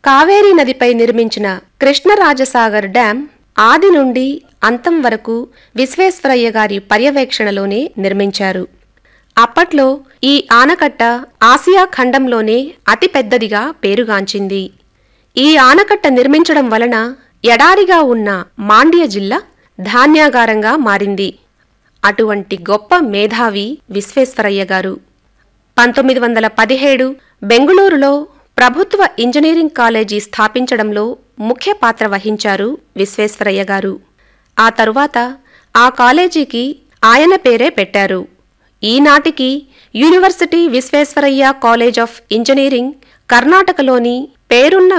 కావేరీ నదిపై నిర్మించిన కృష్ణరాజసాగర్ డ్యాం ఆది నుండి అంతం వరకు విశ్వేశ్వరయ్య గారి పర్యవేక్షణలోనే నిర్మించారు అప్పట్లో ఈ ఆనకట్ట ఆసియా ఖండంలోనే అతిపెద్దదిగా పేరుగాంచింది ఈ ఆనకట్ట నిర్మించడం వలన ఎడారిగా ఉన్న మాండ్య జిల్లా ధాన్యాగారంగా మారింది అటువంటి గొప్ప మేధావి విశ్వేశ్వరయ్య గారు పంతొమ్మిది వందల పదిహేడు బెంగుళూరులో ప్రభుత్వ ఇంజనీరింగ్ కాలేజీ స్థాపించడంలో ముఖ్య పాత్ర వహించారు విశ్వేశ్వరయ్య గారు ఆ తరువాత ఆ కాలేజీకి ఆయన పేరే పెట్టారు ఈనాటికి university Visvesvaraya college of engineering కర్ణాటకలోని పేరున్న